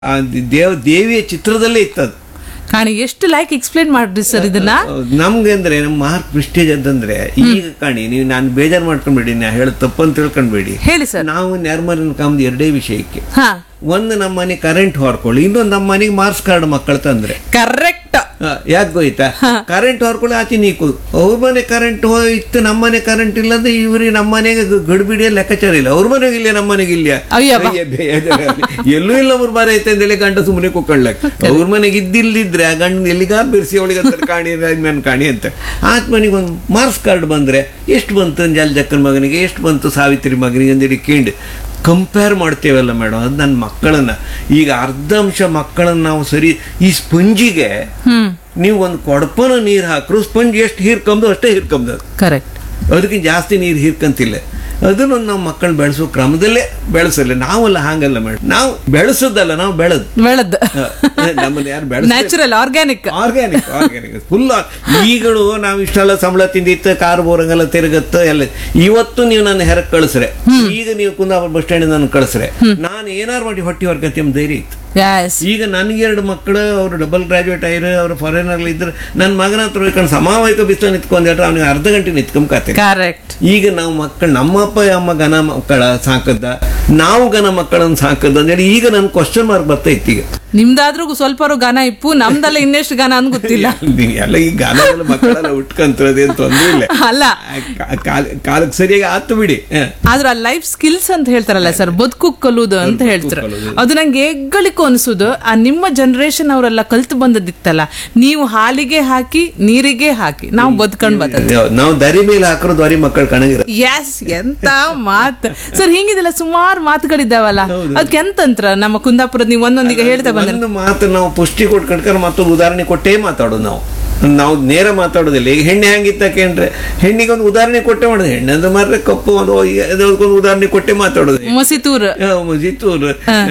ಆ ದೇವ್ ದೇವಿಯ ಚಿತ್ರದಲ್ಲೇ ಇತ್ತದು ಕಾಣಿ ಎಷ್ಟು ಲೈಕ್ ಎಕ್ಸ್ಪ್ಲೇನ್ ಮಾಡ್ರಿ ಸರ್ ಇದನ್ನ ನಮ್ಗೆ ಅಂದ್ರೆ ನಮ್ಮ ಮಾರ್ಕ್ ಪ್ರಿಸ್ಟೇಜ್ ಅಂತಂದ್ರೆ ಈಗ ಕಾಣಿ ನೀವು ನಾನು ಬೇಜಾರು ಮಾಡ್ಕೊಂಡ್ಬೇಡಿ ನಾ ಹೇಳೋದು ತಪ್ಪು ಅಂತ ತಿಳ್ಕೊಂಡ್ಬೇಡಿ ಹೇಳಿ ಸರ್ ನಾವು ನ್ಯಾರ್ಮರಿನ ಕಾಮ್ದು ಎರಡೇ ವಿಷಯಕ್ಕೆ ಹಾ ಒಂದು ನಮ್ಮ ಮನೆ ಕರೆಂಟ್ ಹೊರ್ಕೊಳ್ಳಿ ಇನ್ನೊಂದು ನಮ್ಮ ಮನೆಗೆ ಮಾರ್ಕ್ಸ್ ಕಾರ್ಡ್ ಮಕ್ಕಳು ತಂದ್ರೆ ಕರೆಕ್ಟ್ ಯಾಕೆ ಹೋಯ್ತಾ ಕರೆಂಟ್ ಹೊರ್ಕೊಳ್ಳಿ ಆಚೆ ನೀಕು ಅವ್ರ ಮನೆ ಕರೆಂಟ್ ಹೋಯ್ತು ನಮ್ಮ ಮನೆ ಕರೆಂಟ್ ಇಲ್ಲಂದ್ರೆ ಇವ್ರಿಗೆ ನಮ್ಮ ಮನೆಗೆ ಗಡಿಬಿಡಿಯ ಲೆಕ್ಕಾಚಾರ ಇಲ್ಲ ಅವ್ರ ಮನೆಗೆ ಇಲ್ಲ ನಮ್ಮ ಮನೆಗೆ ಇಲ್ಲ ಅಯ್ಯವ್ವ. ಅಯ್ಯ, ಬೇಜಾರು. ಎಲ್ಲೂ ಇಲ್ಲ ಅವ್ರ ಬಾರ ಐತೆ ಅಂತೇಳಿ ಗಂಡ ಸುಮ್ಮನೆ ಕುಕ್ಕಳ್ಲಕ್ ಅವ್ರ ಮನೆಗೆ ಇದ್ದಿಲ್ದಿದ್ರೆ ಆ ಗಂಡ ಎಲ್ಲಿಗಾರ ಬಿರ್ಸಿ ಅವಳಿಗೆ ಅಂತ ಕಾಣಿ ನನ್ ಕಾಣಿ ಅಂತ ಆತ್ ಮನೆಗೆ ಒಂದು ಮಾರ್ಕ್ಸ್ ಕಾರ್ಡ್ ಬಂದ್ರೆ ಎಷ್ಟು ಬಂತು ಜಲ್ ಜಕ್ಕನ ಮಗನಿಗೆ ಎಷ್ಟು ಬಂತು ಸಾವಿತ್ರಿ ಮಗನಿಗೆ ಅಂತೇಳಿ ಕೇಳಿ ಕಂಪೇರ್ ಮಾಡ್ತೇವಲ್ಲ ಮೇಡಮ್ ಅದು ನನ್ನ ಮಕ್ಕಳನ್ನ ಈಗ ಅರ್ಧ ಅಂಶ ಮಕ್ಕಳನ್ನ ನಾವು ಸರಿ ಈ ಸ್ಪಂಜಿಗೆ ಹ್ಮ್ ನೀವು ಒಂದು ಕೊಡಪನ ನೀರು ಹಾಕ್ರು ಸ್ಪಂಜ್ ಎಷ್ಟು ಹೀರ್ಕೊಂಬದು ಅಷ್ಟೇ ಹೀರ್ಕೊಂಬದು ಅದು ಕರೆಕ್ಟ್ ಅದಕ್ಕೆ ಜಾಸ್ತಿ ನೀರು ಹೀರ್ಕಂತಿಲ್ಲ ಅದನ್ನು ನಾವು ಮಕ್ಕಳು ಬೆಳೆಸೋ ಕ್ರಮದಲ್ಲೇ ಬೆಳೆಸಲ್ಲ ನಾವಲ್ಲ ಹಾಗಲ್ಲ ಮೇಡಮ್ ನಾವು ಬೆಳೆಸೋದಲ್ಲ ನಾವು ಬೆಳೆದು ಬೆಳದ್ ನಮ್ಮನ್ನ ಯಾರು ಬೆಳೆಸ natural organic organic organic full ಈಗಳು ನಾವು ಇಷ್ಟೆಲ್ಲ ಸಂಬಳ ತಿಂದಿತ್ತು ಕಾರ್ ಬೋರಂಗೆಲ್ಲ ತಿರುಗತ್ತ ಎಲ್ಲ ಇವತ್ತು ನೀವು ನನ್ನ ಹೆರಕ್ ಕಳಿಸ್ರೆ ಈಗ ನೀವು ಕುಂದಾಪುರ ಬಸ್ ಸ್ಟ್ಯಾಂಡ್ ನನ್ನ ಕಳಿಸ್ರೆ ನಾನು ಏನಾರು ಮಾಡಿ ಹೊಟ್ಟಿ ಹೊರ್ಗತಿ ಎಂಬ ಧೈರ್ಯ ಇತ್ತು ಯಸ್ ಈಗ ನನಗೆ ಎರಡು ಮಕ್ಕಳು ಅವರು ಡಬಲ್ ಗ್ರಾಜುಯೇಟ್ ಆಗಿರೋ ಅವರು ಫಾರಿನರ್ ಇದ್ರೆ ನನ್ನ ಮಗನ ಹತ್ರ ಹೋಗ್ಕೊಂಡು ಸಮಾವಹಿಕ ಬಿಸಿಲು ನಿಂತ್ಕೊಂಡ್ರೆ ಅವ್ನಿಗೆ ಅರ್ಧ ಗಂಟೆ ನಿಂತ್ಕೊಂಬಕತ್ತೆ ಕರೆಕ್ಟ್ ಈಗ ನಾವು ಮಕ್ಕಳು ನಮ್ಮ ಅಪ್ಪ ಅಮ್ಮ ಗನ ಮಕ್ಕಳ ಸಾಕದ್ದ ನಾವು ಗನ ಮಕ್ಕಳನ್ನ ಸಾಕದ್ದ ಅಂತೇಳಿ ಈಗ ನನ್ನ ಕ್ವಶನ್ ಮಾರ್ಕ್ ಬರ್ತೈತಿ ಈಗ ನಿಮ್ದಾದ್ರೂ ಸ್ವಲ್ಪ ಗಾನ ಇಪ್ಪು ನಮ್ದೆಲ್ಲ ಇನ್ನೆಷ್ಟು ಗಾನ ಅಂತ ಗೊತ್ತಿಲ್ಲ ಎಲ್ಲ ಈ ಗಾನಗಳ ಮಕ್ಕಳೆಲ್ಲ ಉಟ್ಕೊಂತಿರೋದೇನು ತೊಂದ್ರೆ ಇಲ್ಲ ಅಲ್ಲ ಕಾ- ಕಾಲ- ಕಾಲಕ್ಕೆ ಸರಿಯಾಗಿ ಆತು ಬಿಡಿ ಹ. ಆದ್ರ ಆ ಲೈಫ್ ಸ್ಕಿಲ್ಸ್ ಅಂತ ಹೇಳ್ತಾರಲ್ಲ ಸರ್ ಬದುಕು ಕಲುದು ಅಂತ ಹೇಳ್ತಾರೆ ಕಲುದು. ಅದು ನಂಗೆ ಹೆಗ್ಗಳಿಕು ಅನ್ಸುದು ಆ ನಿಮ್ಮ ಜನರೇಷನ್ ಅವರೆಲ್ಲ ಕಲ್ತು ಬಂದದಿತ್ತಲ್ಲ ನೀವು ಹಾಲಿಗೆ ಹಾಕಿ ನೀರಿಗೆ ಹಾಕಿ ನಾವು ಬದುಕೊಂಡ್ ಬರ್ತದೆ ನಾವು ದರಿ ಮೇಲೆ ಹಾಕಿರೋ ದ್ವಾರಿ ಮಕ್ಕಳು ಕಣಗಿರ ಎಸ್ ಎಂತ ಮಾತ್ ಸರ್ ಹಿಂಗಿದೆಲ್ಲ ಸುಮಾರು ಮಾತುಗಳಿದ್ದಾವಲ್ಲ ಅದಕ್ಕೆ ಎಂತಂತ್ರ ನಮ್ಮ ಕುಂದಾಪುರದ ನೀವು ಒಂದೊಂದಿಗೆ ಹೇಳ್ತಾ ಬಂದ್ರೆ ಒಂದು ಮಾತು ನಾವು ಪುಷ್ಟಿ ಕೊಟ್ಕೊಂಡ್ರೆ ಮತ್ತೊಂದು ಉದಾಹರಣೆ ಕೊಟ್ಟೇ ಮಾತಾಡೋದು ನಾವು ನಾವು ನೇರ ಮಾತಾಡೋದಿಲ್ಲ ಈಗ ಹೆಣ್ಣೆ ಹೆಂಗಿತ್ತಕ್ಕೆ ಅಂದ್ರೆ ಹೆಣ್ಣಿಗೆ ಒಂದು ಉದಾಹರಣೆ ಕೊಟ್ಟೆ ಮಾಡೋದು ಹೆಣ್ಣಂದ್ರೆ ಮಾತ್ರ ಕಪ್ಪು ಒಂದು ಅದಕ್ಕೊಂದು ಉದಾಹರಣೆ ಕೊಟ್ಟೆ ಮಾತಾಡೋದು ಮಸಿತೂರ್ ಮಜಿತ್ತೂರು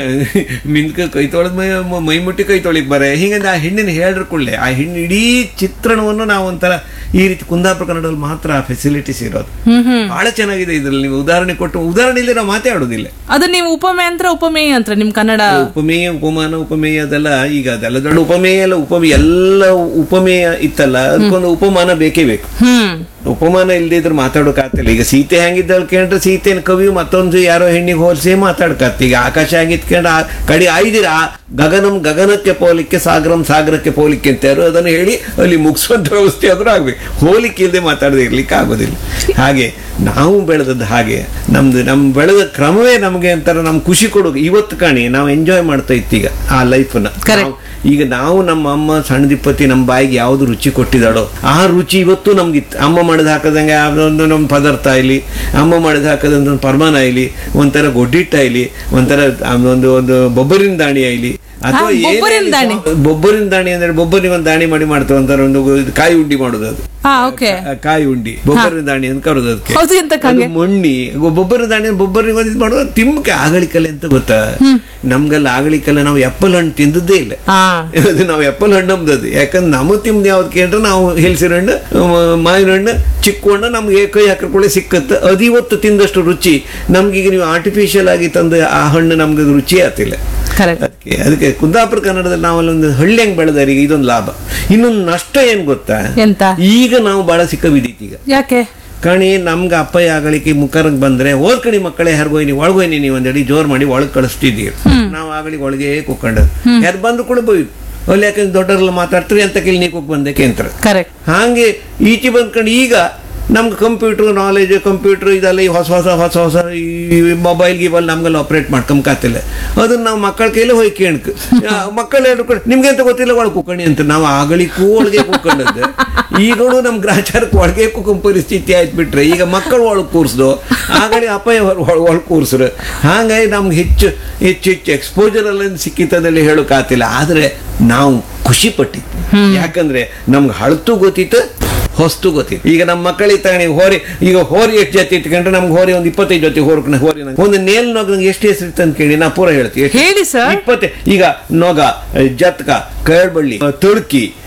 ಮಿನ್ಕ ಕೈ ತೊಳೆದ ಮೈ ಮೈ ಮುಟ್ಟಿ ಕೈ ತೊಳಿಕ್ ಬರೆ ಹೀಗಂದ್ರೆ ಆ ಹೆಣ್ಣಿನ ಹೇಳ್ರ ಕೂಡಲೇ ಆ ಹೆಣ್ಣು ಇಡೀ ಚಿತ್ರಣವನ್ನು ನಾವು ಒಂಥರ ಈ ರೀತಿ ಕುಂದಾಪುರ ಕನ್ನಡದಲ್ಲಿ ಮಾತ್ರ ಆ ಫೆಸಿಲಿಟೀಸ್ ಇರೋದು ಹ್ಮ್ ಹ್ಮ್ ಬಹಳ ಚೆನ್ನಾಗಿದೆ ಇದ್ರಲ್ಲಿ ನೀವು ಉದಾಹರಣೆ ಕೊಟ್ಟು ಉದಾಹರಣೆ ಇಲ್ಲ ನಾವು ಮಾತಾಡೋದಿಲ್ಲ ಅದು ನೀವು ಉಪಮೆ ಅಂತ ಉಪಮೇಯ ಅಂತ ನಿಮ್ ಕನ್ನಡ ಉಪಮೇಯ ಉಪಮಾನ ಉಪಮೇಯ ಅದೆಲ್ಲ ಈಗ ಅದೆಲ್ಲ ದೊಡ್ಡ ಉಪಮೇಯ ಎಲ್ಲ ಉಪಮೇಯ ಎಲ್ಲ ಉಪಮೇಯ ಇತ್ತಲ್ಲ ಅದಕ್ಕೊಂದು ಉಪಮಾನ ಬೇಕೇ ಬೇಕು ಹ್ಮ್ ಉಪಮಾನ ಇಲ್ದಿದ್ರೆ ಮಾತಾಡೋಕಾಗ್ತಿಲ್ಲ ಈಗ ಸೀತೆ ಹೆಂಗಿದ್ದಳು ಕೇಳ್ರೆ ಸೀತೆನ ಕವಿ ಮತ್ತೊಂದು ಯಾರೋ ಹೆಣ್ಣಿಗೆ ಹೋಲಿಸಿ ಮಾತಾಡ್ಕತ್ತ ಈಗ ಆಕಾಶ ಹೆಂಗಿತ್ಕೊಂಡು ಆ ಕಡೆ ಆಯ್ದಿರ ಆ ಗಗನಂ ಗಗನಕ್ಕೆ ಪೋಲಿಕ್ಕೆ ಸಾಗರಂ ಸಾಗರಕ್ಕೆ ಪೋಲಿಕ್ಕೆ ಅಂತ ಯಾರು ಅದನ್ನು ಹೇಳಿ ಅಲ್ಲಿ ಮುಗಿಸುವಂತ ವ್ಯವಸ್ಥೆ ಆದ್ರೂ ಆಗ್ಬೇಕು ಹೋಲಿಕೆ ಇಲ್ಲದೆ ಮಾತಾಡದೆ ಇರ್ಲಿಕ್ಕೆ ಆಗೋದಿಲ್ಲ ಹಾಗೆ ನಾವು ಬೆಳೆದದ್ದು ಹಾಗೆ ನಮ್ದು ನಮ್ ಬೆಳೆದ ಕ್ರಮವೇ ನಮಗೆ ಒಂಥರ ನಮ್ ಖುಷಿ ಕೊಡೋದು ಇವತ್ತು ಕಾಣಿ ನಾವು ಎಂಜಾಯ್ ಮಾಡ್ತಾ ಇತ್ತೀಗ ಆ ಲೈಫನ್ನ Correct. ಈಗ ನಾವು ನಮ್ಮ ಅಮ್ಮ ಸಣ್ಣ ದಿಪ್ಪತ್ತಿ ನಮ್ಮ ಬಾಯಿಗೆ ಯಾವ್ದು ರುಚಿ ಕೊಟ್ಟಿದ್ದಾಳೋ ಆ ರುಚಿ ಇವತ್ತು ನಮ್ಗಿತ್ತು ಅಮ್ಮ ಮಾಡಿದ ಹಾಕದಂಗೆ ಯಾವುದೊಂದು ನಮ್ಮ ಪದಾರ್ಥ ಇಲ್ಲಿ ಅಮ್ಮ ಮಾಡಿದ ಹಾಕದಂತ ಒಂದು ಪರ್ಮಾನ ಇಲ್ಲಿ ಒಂಥರ ಗೊಡ್ಡಿಟ್ಟ ಇಲ್ಲಿ ಒಂಥರ ಒಂದು ಒಂದು ಬೊಬ್ಬರಿನ ದಾಣಿ ಇಲ್ಲಿ ಅಥವಾ ಹಾ, ಏನೇ ಬೊಬ್ಬರಿನ ಇಲ್ಲಿ ದಾಣಿ. ಬೊಬ್ಬರಿನ ದಾಣಿ ಅಂದ್ರೆ ಬೊಬ್ಬರಿಗೆ ಒಂದು ದಾಣಿ ಮಾಡಿ ಮಾಡ್ತಾರೆ ಒಂಥರ ಒಂದು ಇದು ಕಾಯಿ ಉಂಡಿ ಮಾಡೋದು ಅದು ಹಾ ಓಕೆ ಆ ಕಾಯಿ ಉಂಡಿ ಬೊಬ್ಬರಿನ ದಾಣಿ ಅಂತ ಕರೋದು ಅದಕ್ಕೆ ಹೌದು ಎಂತ ಅದು ಕಂಗೆ ಮೊಣ್ಣಿ ಬೊಬ್ಬರ ದಾಣಿ ಬೊಬ್ಬರಿಗೆ ಒಂದು ಇದು ಮಾಡುವ ತಿಮ್ಮಕ್ಕೆ ಆಗಳಿಕಲೆ ಅಂತ ಗೊತ್ತಾ ನಮ್ಗೆಲ್ಲ ಆಗಳಿಕಲೆ ನಾವು ಎಪ್ಪಲ್ ಹಣ್ಣು ತಿಂದದ್ದೇ ಇಲ್ಲ ಹಾ ಅದು ನಾವು ಎಪ್ಪಲ್ ಹಣ್ಣು ನಮ್ದದು ಯಾಕಂದ್ರೆ ನಮ್ಮ ತಿಮ್ದು ಯಾವ್ದು ಕೇಳ್ರೆ ನಾವು ಹೆಲ್ಸಿನ ಹಣ್ಣು ಮ- ಮಾವಿನ ಹಣ್ಣು ಚಿಕ್ಕ ಹಣ್ಣು ನಮ್ಗೆ ಕೈ ಹಾಕಿಕೊಳ್ಳೆ ಸಿಕ್ಕತ್ತೆ ಅದು ಇವತ್ತು ತಿಂದಷ್ಟು ರುಚಿ ನಮ್ಗೀಗ ನೀವು ಆರ್ಟಿಫಿಷಿಯಲ್ ಆಗಿ ತಂದ ಆ ಹಣ್ಣು ನಮ್ಗೆ ಅದು ರುಚಿ ಆತಿಲ್ಲ ಕರೆಕ್ಟ್ ಅದಕ್ಕೆ ಅದಕ್ಕೆ ಕುಂದಾಪುರ ಕನ್ನಡದಲ್ಲಿ ನಾವಲ್ಲಿ ಒಂದು ಹಳ್ಳಿ ಹೆಂಗ್ ಬೆಳೆದಾರಿಗೆ ಇದೊಂದು ಲಾಭ ಇನ್ನೊಂದು ನಷ್ಟ ಏನ್ ಗೊತ್ತಾ ಎಂತ ಈಗ ನಾವು ಬಹಳ ಸಿಕ್ಕ ಬಿದ್ದೀತಿ ಈಗ ಯಾಕೆ ಕಣಿ ನಮ್ಗೆ ಅಪ್ಪಯ್ಯ ಆಗಲಿಕ್ಕೆ ಮುಖರಂಗ್ ಬಂದ್ರೆ ಓದ್ ಕಣಿ ಮಕ್ಕಳೇ ಹೆರ್ಗೋಯ್ನಿ ಒಳಗೋಯ್ನಿ ನೀವು ಒಂದಡಿ ಜೋರ್ ಮಾಡಿ ಒಳಗೆ ಕಳಿಸ್ತಿದ್ದೀವಿ ನಾವು ಆಗಲಿಗೆ ಒಳಗೆ ಕುಕ್ಕೊಂಡದ್ದು ಯಾರು ಬಂದು ಕೂಡ ಬೋಯ್ದು ಅಲ್ಲಿ ಯಾಕಂದ್ರೆ ದೊಡ್ಡರೆಲ್ಲ ಮಾತಾಡ್ತೀರಿ ಅಂತ ಕೇಳಿ ನೀವು ಕುಕ್ ಬಂದಕ್ಕೆ ಅಂತಾರೆ ಕರೆಕ್ಟ್ ಹಾಗೆ ಈಚೆ ಬಂದ್ಕೊಂಡು ಈಗ ನಮ್ಗೆ ಕಂಪ್ಯೂಟರ್ ನಾಲೆಜ್ ಕಂಪ್ಯೂಟರ್ ಇದೆಲ್ಲ ಈ ಹೊಸ ಹೊಸ ಹೊಸ ಹೊಸ ಈ ಮೊಬೈಲ್ ಗಿಬಲ್ ನಮ್ಗೆಲ್ಲ ಆಪರೇಟ್ ಮಾಡ್ಕೊಂಬಕಾತಿಲ್ಲ ಅದನ್ನ ನಾವು ಮಕ್ಕಳ ಕೈಲೇ ಹೋಗಿ ಕೇಣಕ್ ಮಕ್ಕಳು ಹೇಳ್ಕೊಂಡು ನಿಮ್ಗೆ ಅಂತ ಗೊತ್ತಿಲ್ಲ ಒಳಗೆ ಕುಕ್ಕಣಿ ಅಂತ ನಾವು ಆಗಳಿಗೂ ಒಳಗೆ ಕುಕ್ಕೊಂಡದ್ದು ಈಗಳು ನಮ್ ಗ್ರಾಚಾರಕ್ಕೆ ಒಳಗೆ ಕುಕ್ಕಂ ಪರಿಸ್ಥಿತಿ ಆಯ್ತು ಬಿಟ್ರೆ ಈಗ ಮಕ್ಕಳು ಒಳಗೆ ಕೂರಿಸ್ದು ಆಗಲಿ ಅಪ್ಪಯ್ಯ ಒಳಗೆ ಕೂರಿಸ್ರು ಹಾಗಾಗಿ ನಮ್ಗೆ ಹೆಚ್ಚು ಹೆಚ್ಚು ಹೆಚ್ಚು ಎಕ್ಸ್ಪೋಜರ್ ಎಲ್ಲ ಸಿಕ್ಕಿತ್ತದಲ್ಲಿ ಹೇಳೋಕ್ಕಾತಿಲ್ಲ ಆದ್ರೆ ನಾವು ಖುಷಿ ಪಟ್ಟಿದ್ವಿ ಯಾಕಂದ್ರೆ ನಮ್ಗೆ ಹಳತು ಗೊತ್ತಿತ್ತು ಹೊಸ್ತು ಗೊತ್ತಿತ್ತು ಈಗ ನಮ್ಮ ಮಕ್ಕಳಿಗೆ ತಗೊಂಡು ಹೋರಿ ಈಗ ಹೋರಿ ಎಷ್ಟು ಜೊತೆ ಇಟ್ಕೊಂಡ್ರೆ ನಮ್ಗೆ ಹೋರಿ ಒಂದು ಇಪ್ಪತ್ತೈದು ಜೊತೆ ಹೋರ್ಕ ಹೋರಿ ಒಂದು ನೇಲ್ ನೊಗ ಎಷ್ಟು ಹೆಸರು ಇತ್ತು ಅಂತ ಕೇಳಿ ನಾ ಪೂರ ಹೇಳ್ತೀವಿ ಎಷ್ಟು? ಹೇಳಿ ಸರ್ ಇಪ್ಪತ್ತೆ ಈಗ ನೊಗ ಜತ್ಕ ಕಳ್ಬಳ್ಳಿ ತುಳುಕಿ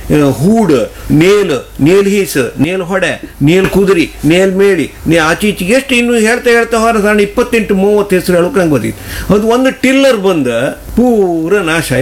ಆ, ಹೂಡ್ ನೇಲ್ ನೇಲ್ ಹೀಸ್ ನೇಲ್ ಹೊಡೆ ನೇಲ್ ಕುದುರಿ ನೇಲ್ ಮೇಳಿ ನೇ ಆಚೆ ಈಚೆಗೆ ಎಷ್ಟು ಇನ್ನು ಹೇಳ್ತಾ ಹೇಳ್ತಾ ಹೊರ ಸಣ್ಣ ಇಪ್ಪತ್ತೆಂಟು ಮೂವತ್ತು ಹೆಸರು ಹೇಳೋಕೆ ನಂಗೆ ಗೊತ್ತಿತ್ತು ಅದು ಒಂದು ಟಿಲ್ಲರ್ ಬಂದು ಪೂರ ನಾಶ